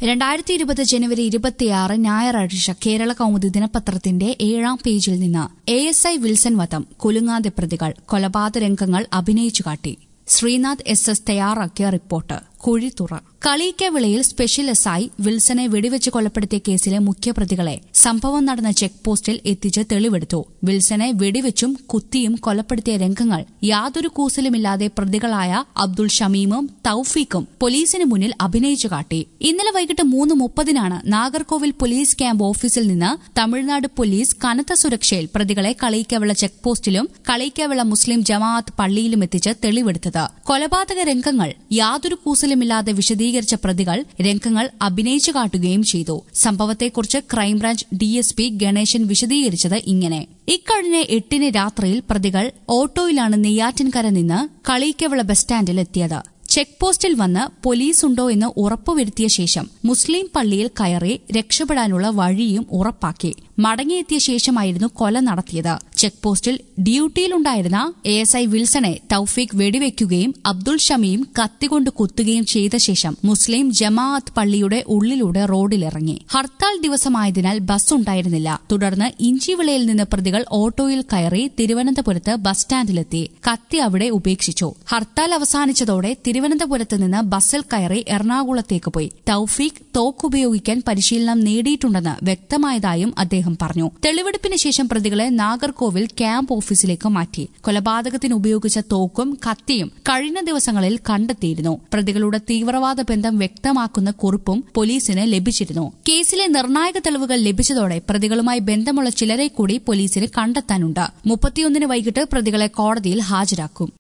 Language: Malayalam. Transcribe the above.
രണ്ടായിരത്തി ഇരുപത് ജനുവരി ഇരുപത്തിയാറ് ഞായറാഴ്ച കേരള കൗമുദി ദിനപത്രത്തിന്റെ ഏഴാം പേജിൽ നിന്ന് എ എസ് ഐ വിൽസൺ വധം കുലുങ്ങാതെ പ്രതികൾ കൊലപാതക രംഗങ്ങൾ അഭിനയിച്ചു കാട്ടി ശ്രീനാഥ് എസ് എസ് തയ്യാറാക്കിയ റിപ്പോർട്ട് കുഴിത്തുറ കളീക്കവിളയിൽ സ്പെഷ്യൽ എസ് ഐ വിൽസനെ വെടിവെച്ച് കൊലപ്പെടുത്തിയ കേസിലെ മുഖ്യപ്രതികളെ സംഭവം നടന്ന ചെക്ക് പോസ്റ്റിൽ എത്തിച്ച് തെളിവെടുത്തു വിൽസനെ വെടിവെച്ചും കുത്തിയും കൊലപ്പെടുത്തിയ രംഗങ്ങൾ യാതൊരു കൂസലുമില്ലാതെ പ്രതികളായ അബ്ദുൾ ഷമീമും തൌഫീഖും പോലീസിന് മുന്നിൽ അഭിനയിച്ചു കാട്ടി ഇന്നലെ വൈകിട്ട് മൂന്ന് മുപ്പതിനാണ് നാഗർകോവിൽ പോലീസ് ക്യാമ്പ് ഓഫീസിൽ നിന്ന് തമിഴ്നാട് പോലീസ് കനത്ത സുരക്ഷയിൽ പ്രതികളെ കളീക്കവിള ചെക്ക് പോസ്റ്റിലും കളീക്കവിള മുസ്ലിം ജമാഅത്ത് പള്ളിയിലും എത്തിച്ച് തെളിവെടുത്തത് കൊലപാതക രംഗങ്ങൾ യാതൊരു കൂസലുമില്ലാതെ വിശദീകരിച്ച പ്രതികൾ രംഗങ്ങൾ അഭിനയിച്ചു കാട്ടുകയും ചെയ്തു സംഭവത്തെക്കുറിച്ച് ക്രൈംബ്രാഞ്ച് ഡിഎസ്പി ഗണേശൻ വിശദീകരിച്ചത് ഇങ്ങനെ ഇക്കഴിഞ്ഞ എട്ടിന് രാത്രിയിൽ പ്രതികൾ ഓട്ടോയിലാണ് നെയ്യാറ്റിൻകര നിന്ന് കളീക്കവിള ബസ് സ്റ്റാൻഡിൽ എത്തിയത് ചെക്ക് പോസ്റ്റിൽ വന്ന് പോലീസുണ്ടോ എന്ന് ഉറപ്പുവരുത്തിയ ശേഷം മുസ്ലിം പള്ളിയിൽ കയറി രക്ഷപ്പെടാനുള്ള വഴിയും ഉറപ്പാക്കി മടങ്ങിയെത്തിയ ശേഷമായിരുന്നു കൊല നടത്തിയത് ചെക്ക് പോസ്റ്റിൽ ഡ്യൂട്ടിയിലുണ്ടായിരുന്ന എ എസ് ഐ വിൽസണെ തൌഫീഖ് വെടിവെക്കുകയും അബ്ദുൾ ഷമിയും കത്തികൊണ്ട് കുത്തുകയും ചെയ്ത ശേഷം മുസ്ലിം ജമാഅത്ത് പള്ളിയുടെ ഉള്ളിലൂടെ റോഡിലിറങ്ങി ഹർത്താൽ ദിവസമായതിനാൽ ബസ് ഉണ്ടായിരുന്നില്ല തുടർന്ന് ഇഞ്ചിവിളയിൽ നിന്ന് പ്രതികൾ ഓട്ടോയിൽ കയറി തിരുവനന്തപുരത്ത് ബസ് സ്റ്റാൻഡിലെത്തി കത്തി അവിടെ ഉപേക്ഷിച്ചു ഹർത്താൽ അവസാനിച്ചതോടെ തിരുവനന്തപുരത്ത് നിന്ന് ബസ്സിൽ കയറി എറണാകുളത്തേക്ക് പോയി തൌഫീഖ് തോക്കുപയോഗിക്കാൻ പരിശീലനം നേടിയിട്ടുണ്ടെന്ന് വ്യക്തമായതായും അദ്ദേഹം പറഞ്ഞു തെളിവെടുപ്പിന് ശേഷം പ്രതികളെ നാഗർകോവിൽ ക്യാമ്പ് ഓഫീസിലേക്ക് മാറ്റി കൊലപാതകത്തിന് ഉപയോഗിച്ച തോക്കും കത്തിയും കഴിഞ്ഞ ദിവസങ്ങളിൽ കണ്ടെത്തിയിരുന്നു പ്രതികളുടെ തീവ്രവാദ ബന്ധം വ്യക്തമാക്കുന്ന കുറിപ്പും പോലീസിന് ലഭിച്ചിരുന്നു കേസിലെ നിർണായക തെളിവുകൾ ലഭിച്ചതോടെ പ്രതികളുമായി ബന്ധമുള്ള ചിലരെ കൂടി പോലീസിന് കണ്ടെത്താനുണ്ട് മുപ്പത്തിയൊന്നിന് വൈകിട്ട് പ്രതികളെ കോടതിയിൽ ഹാജരാക്കും